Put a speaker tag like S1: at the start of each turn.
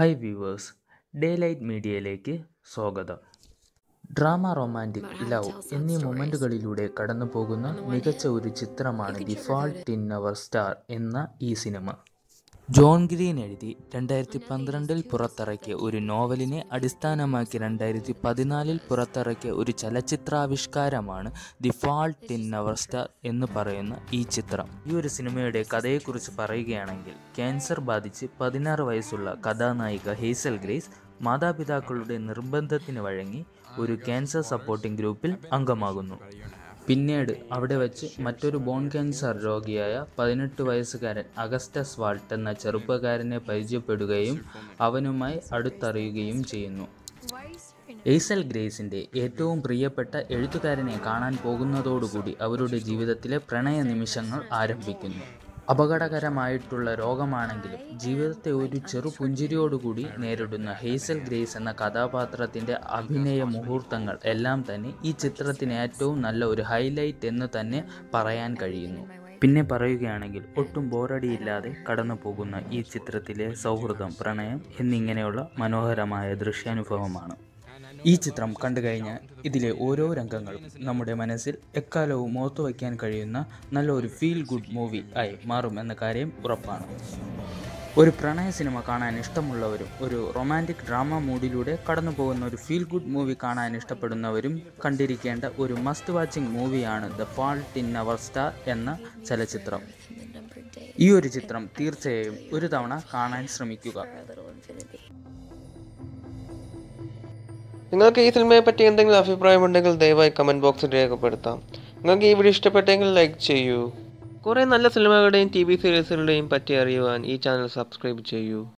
S1: hi viewers day light മീഡിയയിലേക്ക് സ്വാഗതം drama romantic love എന്നീ മൊമെൻറ്റുകളിലൂടെ കടന്നു പോകുന്ന മികച്ച ഒരു ചിത്രമാണ് the fault in our star എന്ന ഈ സിനിമ ജോൺ ഗ്രീൻ എഴുതി രണ്ടായിരത്തി പന്ത്രണ്ടിൽ പുറത്തിറക്കിയ ഒരു നോവലിനെ അടിസ്ഥാനമാക്കി രണ്ടായിരത്തി പതിനാലിൽ പുറത്തിറക്കിയ ഒരു ചലച്ചിത്രാവിഷ്കാരമാണ് the fault in our star എന്ന് പറയുന്ന ഈ ചിത്രം ഈ ഒരു സിനിമയുടെ കഥയെക്കുറിച്ച് പറയുകയാണെങ്കിൽ ക്യാൻസർ ബാധിച്ച് പതിനാറ് വയസ്സുള്ള കഥാനായിക ഹേസൽ ഗ്രേസ് മാതാപിതാക്കളുടെ നിർബന്ധത്തിന് വഴങ്ങി ഒരു ക്യാൻസർ സപ്പോർട്ടിംഗ് ഗ്രൂപ്പിൽ അംഗമാകുന്നു പിന്നീട് അവിടെ വച്ച് മറ്റൊരു ബോൺ ക്യാൻസർ രോഗിയായ പതിനെട്ട് വയസ്സുകാരൻ അഗസ്റ്റസ് വാൾട്ട് എന്ന ചെറുപ്പക്കാരനെ പരിചയപ്പെടുകയും അവനുമായി അടുത്തറിയുകയും ചെയ്യുന്നു എയ്സൽ ഗ്രേസിൻ്റെ ഏറ്റവും പ്രിയപ്പെട്ട എഴുത്തുകാരനെ കാണാൻ പോകുന്നതോടുകൂടി അവരുടെ ജീവിതത്തിലെ പ്രണയ നിമിഷങ്ങൾ ആരംഭിക്കുന്നു അപകടകരമായിട്ടുള്ള രോഗമാണെങ്കിലും ജീവിതത്തെ ഒരു ചെറു പുഞ്ചിരിയോടുകൂടി നേരിടുന്ന ഹേസൽ ഗ്രേസ് എന്ന കഥാപാത്രത്തിൻ്റെ അഭിനയ മുഹൂർത്തങ്ങൾ എല്ലാം തന്നെ ഈ ചിത്രത്തിന് ഏറ്റവും നല്ല ഒരു ഹൈലൈറ്റ് എന്ന് തന്നെ പറയാൻ കഴിയുന്നു പിന്നെ പറയുകയാണെങ്കിൽ ഒട്ടും ബോറടിയില്ലാതെ കടന്നു പോകുന്ന ഈ ചിത്രത്തിലെ സൗഹൃദം പ്രണയം എന്നിങ്ങനെയുള്ള മനോഹരമായ ദൃശ്യാനുഭവമാണ് ഈ ചിത്രം കണ്ടു കഴിഞ്ഞാൽ ഇതിലെ ഓരോ രംഗങ്ങളും നമ്മുടെ മനസ്സിൽ എക്കാലവും ഓർത്തു വയ്ക്കാൻ കഴിയുന്ന നല്ലൊരു ഫീൽ ഗുഡ് മൂവി ആയി മാറും എന്ന കാര്യം ഉറപ്പാണ് ഒരു പ്രണയ സിനിമ കാണാൻ ഇഷ്ടമുള്ളവരും ഒരു റൊമാൻറ്റിക് ഡ്രാമ മൂഡിലൂടെ കടന്നു പോകുന്ന ഒരു ഫീൽ ഗുഡ് മൂവി കാണാൻ ഇഷ്ടപ്പെടുന്നവരും കണ്ടിരിക്കേണ്ട ഒരു മസ്റ്റ് വാച്ചിങ് മൂവിയാണ് the fault in our star എന്ന ചലച്ചിത്രം ഈ ഒരു ചിത്രം തീർച്ചയായും ഒരു തവണ കാണാൻ ശ്രമിക്കുക
S2: നിങ്ങൾക്ക് ഈ സിനിമയെ പറ്റി എന്തെങ്കിലും അഭിപ്രായമുണ്ടെങ്കിൽ ദയവായി കമൻറ്റ് ബോക്സിൽ രേഖപ്പെടുത്താം നിങ്ങൾക്ക് ഈ വീഡിയോ ഇഷ്ടപ്പെട്ടെങ്കിൽ ലൈക്ക് ചെയ്യൂ കുറേ നല്ല സിനിമകളുടെയും ടി വി സീരീസുകളുടെയും പറ്റി അറിയുവാൻ ഈ ചാനൽ സബ്സ്ക്രൈബ് ചെയ്യൂ